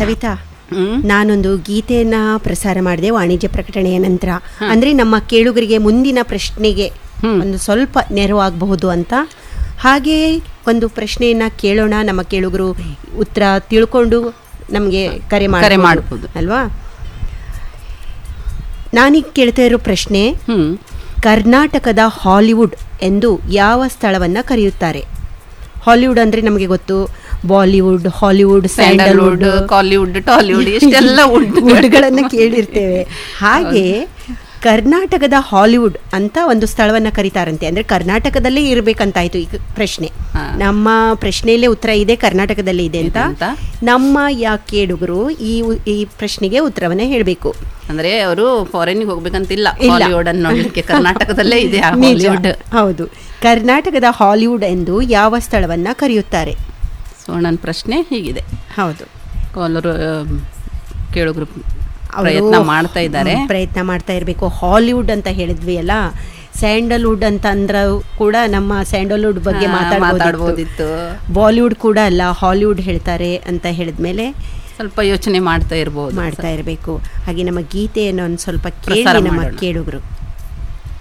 ಸವಿತಾ ಹ್ಮ್ ನಾನೊಂದು ಗೀತೆಯನ್ನ ಪ್ರಸಾರ ಮಾಡಿದೆ ವಾಣಿಜ್ಯ ಪ್ರಕಟಣೆಯ ನಂತರ ಅಂದ್ರೆ ನಮ್ಮ ಕೇಳುಗರಿಗೆ ಮುಂದಿನ ಪ್ರಶ್ನೆಗೆ ಹ್ಮ್. ಒಂದು ಸ್ವಲ್ಪ ನೆರವಾಗಬಹುದು ಅಂತ ಹಾಗೆ ಒಂದು ಪ್ರಶ್ನೆಯನ್ನ ಕೇಳೋಣ ನಮ್ಮ ಕೇಳುಗರು ಉತ್ತರ ತಿಳ್ಕೊಂಡು ನಮಗೆ ಕರೆ ಕರೆ ಮಾಡ್ಬೋದು ಮಾಡ್ಬೋದು. ಅಲ್ವಾ ನಾನೀಗ ಕೇಳ್ತಾ ಇರೋ ಪ್ರಶ್ನೆ ಹ್ಮ್ ಕರ್ನಾಟಕದ ಹಾಲಿವುಡ್ ಎಂದು ಯಾವ ಸ್ಥಳವನ್ನ ಕರೆಯುತ್ತಾರೆ ಹಾಲಿವುಡ್ ಅಂದ್ರೆ ನಮಗೆ ಗೊತ್ತು Bollywood Hollywood Sandalwood Sandalwood Kollywood Tollywood ಇಷ್ಟೆಲ್ಲ ಉಂಟು ವುಡ್ಗಳನ್ನು ಕೇಳಿರ್ತೇವೆ ಹಾಗೆ ಕರ್ನಾಟಕದ ಹಾಲಿವುಡ್ ಅಂತ ಒಂದು ಸ್ಥಳವನ್ನ ಕರೀತಾರಂತೆ ಅಂದ್ರೆ ಕರ್ನಾಟಕದಲ್ಲೇ ಇರಬೇಕಂತಾಯ್ತು ಈ ಪ್ರಶ್ನೆ ಹಾ. ನಮ್ಮ ಪ್ರಶ್ನೆಯಲ್ಲೇ ಉತ್ತರ ಇದೆ ಕರ್ನಾಟಕದಲ್ಲಿ ಇದೆ ಅಂತ ಇದೆ ಅಂತ. ನಮ್ಮ ಯಾ ಕೇಳುಗರು ಈ ಉ- ಈ ಪ್ರಶ್ನೆಗೆ ಉತ್ತರವನ್ನ ಹೇಳಬೇಕು ಅಂದ್ರೆ ಅವರು ಫಾರಿನ್ಗೆ ಹೋಗ್ಬೇಕಂತಿಲ್ಲ ಇಲ್ಲ. ಹಾಲಿವುಡ್ ಅನ್ನು ನೋಡ್ಲಿಕ್ಕೆ ಕರ್ನಾಟಕದಲ್ಲೇ ಇದೆ ಆ ನಿಜ. ಹಾಲಿವುಡ್ ಹೌದು ಕರ್ನಾಟಕದ ಹಾಲಿವುಡ್ ಎಂದು ಯಾವ ಸ್ಥಳವನ್ನ ಕರೆಯುತ್ತಾರೆ ಸೊ ನನ್ನ ಪ್ರಶ್ನೆ ಹೀಗಿದೆ ಹೌದು ಕಾಲರು ಕೇಳುಗರು ಅವ್ರು ಪ್ರಯತ್ನ ಮಾಡ್ತಾ ಇದ್ದಾರೆ ಹ್ಮ್, ಪ್ರಯತ್ನ ಮಾಡ್ತಾ ಇರಬೇಕು ಹಾಲಿವುಡ್ ಅಂತ ಹೇಳಿದ್ವಿ ಅಲ್ಲ ಸ್ಯಾಂಡಲ್ವುಡ್ ಅಂತ ಅಂದ್ರ ಕೂಡ ನಮ್ಮ ಸ್ಯಾಂಡಲ್ವುಡ್ ಬಗ್ಗೆ ಹಾ, ಮಾತಾಡ್ಬೋದಿತ್ತು ಮಾತಾಡ್ಬೋದಿತ್ತು. ಬಾಲಿವುಡ್ ಕೂಡ ಅಲ್ಲ ಹಾಲಿವುಡ್ ಹೇಳ್ತಾರೆ ಅಂತ ಹೇಳಿದ್ಮೇಲೆ ಸ್ವಲ್ಪ ಯೋಚನೆ ಮಾಡ್ತಾ ಇರ್ಬೋದು ಮಾಡ್ತಾ ಇರಬೇಕು ಹಾಗೆ ನಮ್ಮ ಗೀತೆಯನ್ನು ಒಂದು ಸ್ವಲ್ಪ ಕೇಳಿ ಪ್ರಸಾರ ನಮ್ಮ ಮಾಡೋಣ. ಕೇಳುಗರು